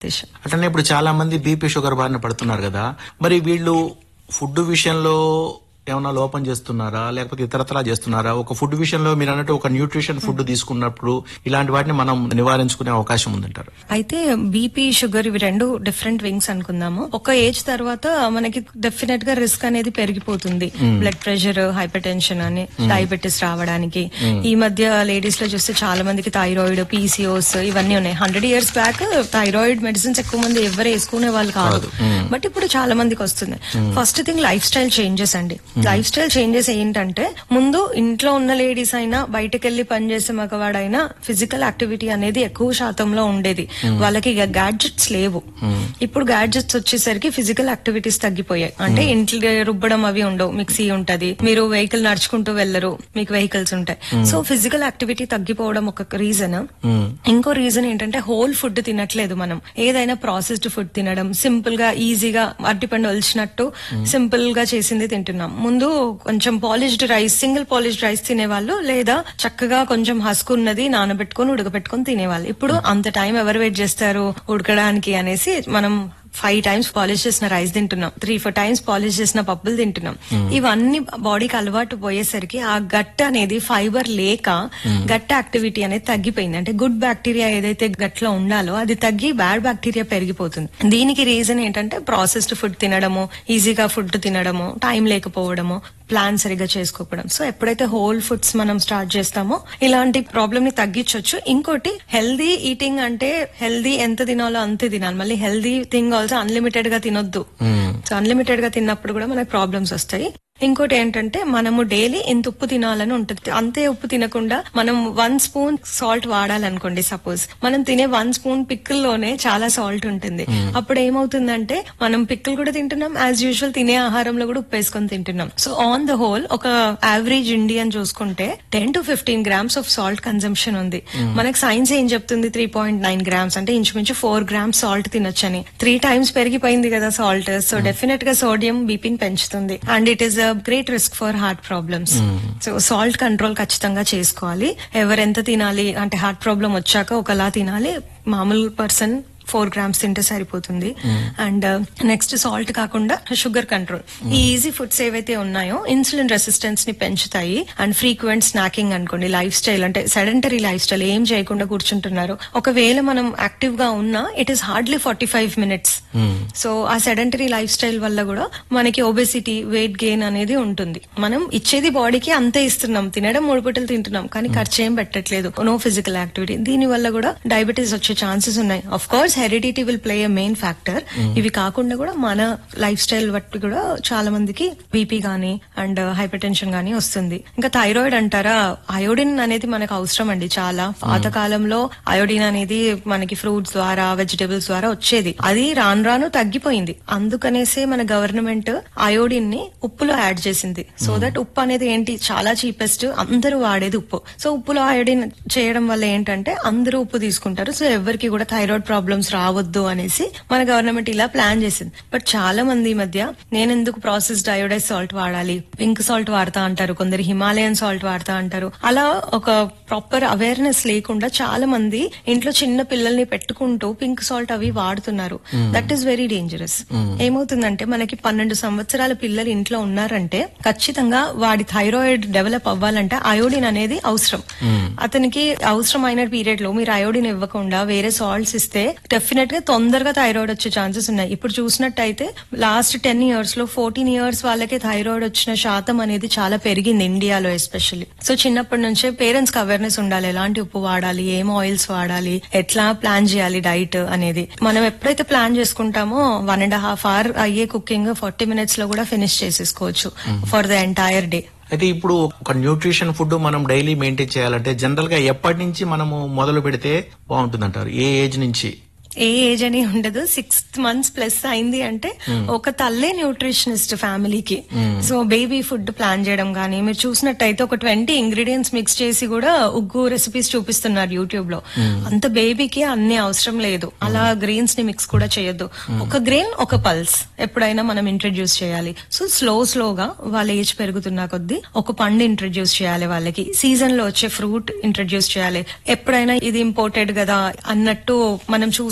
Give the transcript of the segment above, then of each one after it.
ఉద్దేశం అట్లనే ఇప్పుడు చాలా మంది బీపీ షుగర్ బారిన పడుతున్నారు కదా మరి వీళ్ళు ఫుడ్ విషయంలో ఏమైనా లోపం చేస్తున్నారా లేకపోతే ఇతరత్రా చేస్తున్నారా ఒక ఫుడ్ విషయంలో మీరు అన్నట్టు ఒక న్యూట్రిషన్ ఫుడ్ తీసుకున్నప్పుడు ఇలాంటి వాటిని మనం నివారించుకునే అవకాశం ఉందంటారు అయితే బీపీ షుగర్ ఇవి రెండు డిఫరెంట్ వింగ్స్ అనుకుందాము ఒక ఏజ్ తర్వాత మనకి డెఫినెట్ గా రిస్క్ అనేది పెరిగిపోతుంది బ్లడ్ ప్రెషర్ హైపర్ టెన్షన్ అని డయాబెటిస్ రావడానికి ఈ మధ్య లేడీస్ లో చూస్తే చాలా మందికి థైరాయిడ్ పీసీఓస్ ఇవన్నీ ఉన్నాయి hundred years back thyroid medicines ఎక్కువ మంది ఎవరు వేసుకునే వాళ్ళు కాదు బట్ ఇప్పుడు చాలా మందికి వస్తుంది first thing lifestyle changes అండి లైఫ్ స్టైల్ చేంజెస్ ఏంటంటే ముందు ఇంట్లో ఉన్న లేడీస్ అయినా బయటకు వెళ్లి పనిచేసే మగవాడైనా ఫిజికల్ యాక్టివిటీ అనేది ఎక్కువ శాతంలో ఉండేది వాళ్ళకి ఇక గ్యాడ్జెట్స్ లేవు ఇప్పుడు గ్యాడ్జెట్స్ వచ్చేసరికి ఫిజికల్ యాక్టివిటీస్ తగ్గిపోయాయి అంటే ఇంట్లో రుబ్బడం అవి ఉండవు మిక్సీ ఉంటది మీరు వెహికల్ నడుచుకుంటూ వెళ్లరు మీకు వెహికల్స్ ఉంటాయి సో ఫిజికల్ యాక్టివిటీ తగ్గిపోవడం ఒక రీజన్ ఇంకో రీజన్ ఏంటంటే హోల్ ఫుడ్ తినట్లేదు మనం ఏదైనా ప్రాసెస్డ్ ఫుడ్ తినడం సింపుల్ గా ఈజీగా అరటిపండు ఒలిచినట్టు సింపుల్ గా చేసింది తింటున్నాం ముందు కొంచెం polished rice single polished rice తినేవాళ్ళు లేదా చక్కగా కొంచెం హస్క్ ఉన్నది నానబెట్టుకొని ఉడకబెట్టుకొని తినేవాళ్ళు ఇప్పుడు అంత టైం ఎవరు వెయిట్ చేస్తారు ఉడకడానికి అనేసి మనం ఫైవ్ టైమ్స్ పాలిష్ చేసిన రైస్ తింటున్నాం త్రీ ఫోర్ టైమ్స్ పాలిష్ చేసిన పప్పులు తింటున్నాం ఇవన్నీ బాడీకి అలవాటు పోయేసరికి ఆ గట్ అనేది ఫైబర్ లేక గట్ యాక్టివిటీ అనేది తగ్గిపోయింది అంటే గుడ్ బ్యాక్టీరియా ఏదైతే గట్లో ఉండాలో అది తగ్గి బ్యాడ్ బ్యాక్టీరియా పెరిగిపోతుంది దీనికి రీజన్ ఏంటంటే ప్రాసెస్డ్ ఫుడ్ తినడము ఈజీగా ఫుడ్ తినడము టైం లేకపోవడము ప్లాన్ సరిగా చేసుకోకపోవడం సో ఎప్పుడైతే హోల్ ఫుడ్స్ మనం స్టార్ట్ చేస్తామో ఇలాంటి ప్రాబ్లమ్ ని తగ్గించవచ్చు ఇంకోటి హెల్దీ ఈటింగ్ అంటే హెల్దీ ఎంత తినాలో అంతే తినాలి మళ్ళీ హెల్దీ థింగ్ ఆల్సో అన్లిమిటెడ్ గా తినొద్దు సో అన్లిమిటెడ్ గా తిన్నప్పుడు కూడా మనకు ప్రాబ్లమ్స్ వస్తాయి ఇంకోటి ఏంటంటే మనము డైలీ ఇంత ఉప్పు తినాలని ఉంటుంది అంతే ఉప్పు తినకుండా మనం వన్ స్పూన్ సాల్ట్ వాడాలనుకోండి సపోజ్ మనం తినే వన్ స్పూన్ పిక్కుల్లోనే చాలా సాల్ట్ ఉంటుంది అప్పుడు ఏమవుతుందంటే మనం పిక్కులు కూడా తింటున్నాం యాజ్ యూజువల్ తినే ఆహారంలో కూడా ఉప్పు వేసుకొని తింటున్నాం సో ఆన్ ద హోల్ ఒక యావరేజ్ ఇండియన్ చూసుకుంటే ten to fifteen grams of salt consumption ఉంది మనకు సైన్స్ ఏం చెప్తుంది త్రీ పాయింట్ నైన్ గ్రామ్స్ అంటే ఇంచుమించు ఫోర్ గ్రామ్స్ సాల్ట్ తినొచ్చని త్రీ టైమ్స్ పెరిగిపోయింది కదా సాల్ట్ సో డెఫినెట్ గా సోడియం బీపీని పెంచుతుంది and it is great risk for heart problems so salt control ఖచ్చితంగా చేసుకోవాలి ఎవరెంత తినాలి అంటే హార్ట్ ప్రాబ్లం వచ్చాక ఒకలా తినాలి మామూలు పర్సన్ ఫోర్ గ్రామ్స్ తింటే సరిపోతుంది అండ్ నెక్స్ట్ సాల్ట్ కాకుండా షుగర్ కంట్రోల్ ఈ ఈజీ ఫుడ్స్ ఏవైతే ఉన్నాయో ఇన్సులిన్ రెసిస్టెన్స్ ని పెంచుతాయి అండ్ ఫ్రీక్వెంట్ స్నాకింగ్ అనుకోండి లైఫ్ స్టైల్ అంటే సెడెంటరీ లైఫ్ స్టైల్ ఏం చేయకుండా కూర్చుంటున్నారు ఒకవేళ మనం యాక్టివ్ గా ఉన్నా it is hardly forty five minutes so ఆ సెడెంటరీ లైఫ్ స్టైల్ వల్ల కూడా మనకి ఒబెసిటీ వెయిట్ గెయిన్ అనేది ఉంటుంది మనం ఇచ్చేది బాడీకి అంతే ఇస్తున్నాం తినడం మూడు పూటలు తింటున్నాం కానీ ఖర్చు ఏం పెట్టట్లేదు నో ఫిజికల్ యాక్టివిటీ దీని వల్ల కూడా డయాబెటీస్ వచ్చే ఛాన్సెస్ ఉన్నాయి of course heredity will play a main factor ఇవి కాకుండా కూడా మన లైఫ్ స్టైల్ బట్టి కూడా చాలా మందికి బీపీ గానీ అండ్ హైపర్ టెన్షన్ గానీ వస్తుంది ఇంకా థైరాయిడ్ అంటారా అయోడిన్ అనేది మనకు అవసరం అండి చాలా పాత కాలంలో అయోడిన్ అనేది మనకి ఫ్రూట్స్ ద్వారా వెజిటేబుల్స్ ద్వారా వచ్చేది అది రాను రాను తగ్గిపోయింది అందుకనేసే మన గవర్నమెంట్ అయోడిన్ ని ఉప్పులో యాడ్ చేసింది సో దట్ ఉప్పు అనేది ఏంటి చాలా చీపెస్ట్ అందరూ వాడేది ఉప్పు సో ఉప్పులో అయోడిన్ చేయడం వల్ల ఏంటంటే అందరూ ఉప్పు తీసుకుంటారు సో ఎవరికి కూడా థైరాయిడ్ ప్రాబ్లమ్స్ రావద్దు అనేసి మన గవర్నమెంట్ ఇలా ప్లాన్ చేసింది బట్ చాలా మంది ఈ మధ్య నేను ఎందుకు ప్రాసెస్డ్ అయోడైజ్ సాల్ట్ వాడాలి పింక్ సాల్ట్ వాడతా అంటారు కొందరు హిమాలయన్ సాల్ట్ వాడతా అంటారు అలా ఒక ప్రాపర్ అవేర్నెస్ లేకుండా చాలా మంది ఇంట్లో చిన్న పిల్లల్ని పెట్టుకుంటూ పింక్ సాల్ట్ అవి వాడుతున్నారు దట్ ఈస్ వెరీ డేంజరస్ ఏమవుతుందంటే మనకి పన్నెండు సంవత్సరాల పిల్లలు ఇంట్లో ఉన్నారంటే ఖచ్చితంగా వాడి థైరాయిడ్ డెవలప్ అవ్వాలంటే అయోడిన్ అనేది అవసరం అతనికి అవసరమైన పీరియడ్ లో మీరు అయోడిన్ ఇవ్వకుండా వేరే సాల్ట్స్ ఇస్తే డెఫినెట్ గా తొందరగా థైరాయిడ్ వచ్చే ఛాన్సెస్ ఉన్నాయి ఇప్పుడు చూసినట్టయితే లాస్ట్ టెన్ ఇయర్స్ లో ఫోర్టీన్ ఇయర్స్ వాళ్ళకే థైరాయిడ్ వచ్చిన శాతం అనేది చాలా పెరిగింది ఇండియాలో ఎస్పెషల్లీ సో చిన్నప్పటి నుంచే పేరెంట్స్ కి అవేర్నెస్ ఉండాలి ఎలాంటి ఉప్పు వాడాలి ఏం ఆయిల్స్ వాడాలి ఎట్లా ప్లాన్ చేయాలి డైట్ అనేది మనం ఎప్పుడైతే ప్లాన్ చేసుకుంటామో వన్ అండ్ హాఫ్ అవర్ అయ్యే కుకింగ్ ఫార్టీ మినిట్స్ లో కూడా ఫినిష్ చేసేసుకోవచ్చు ఫర్ ద ఎంటైర్ డే అయితే ఇప్పుడు ఒక న్యూట్రిషన్ ఫుడ్ మనం డైలీ మెయింటైన్ చేయాలంటే జనరల్ గా ఎప్పటి నుంచి మనము మొదలు పెడితే బాగుంటుందంటారు ఏ ఏజ్ నుంచి ఏ ఏజ్ అని ఉండదు సిక్స్త్ మంత్స్ ప్లస్ అయింది అంటే ఒక తల్లే న్యూట్రిషనిస్ట్ ఫ్యామిలీకి సో బేబీ ఫుడ్ ప్లాన్ చేయడం కానీ మీరు చూసినట్టయితే ఒక ట్వంటీ ఇంగ్రీడియంట్స్ మిక్స్ చేసి కూడా ఉగ్గు రెసిపీస్ చూపిస్తున్నారు యూట్యూబ్ లో అంత బేబీకి అన్ని అవసరం లేదు అలా గ్రెయిన్స్ ని మిక్స్ కూడా చేయొద్దు ఒక గ్రెయిన్ ఒక పల్స్ ఎప్పుడైనా మనం ఇంట్రడ్యూస్ చేయాలి సో స్లో స్లోగా వాళ్ళ ఏజ్ పెరుగుతున్న కొద్దీ ఒక పండు ఇంట్రడ్యూస్ చేయాలి వాళ్ళకి సీజన్ లో వచ్చే ఫ్రూట్ ఇంట్రడ్యూస్ చేయాలి ఎప్పుడైనా ఇది ఇంపోర్టెడ్ కదా అన్నట్టు మనం చూసుకుంటే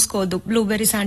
తీసుకోవద్దు బ్లూబెర్రీస్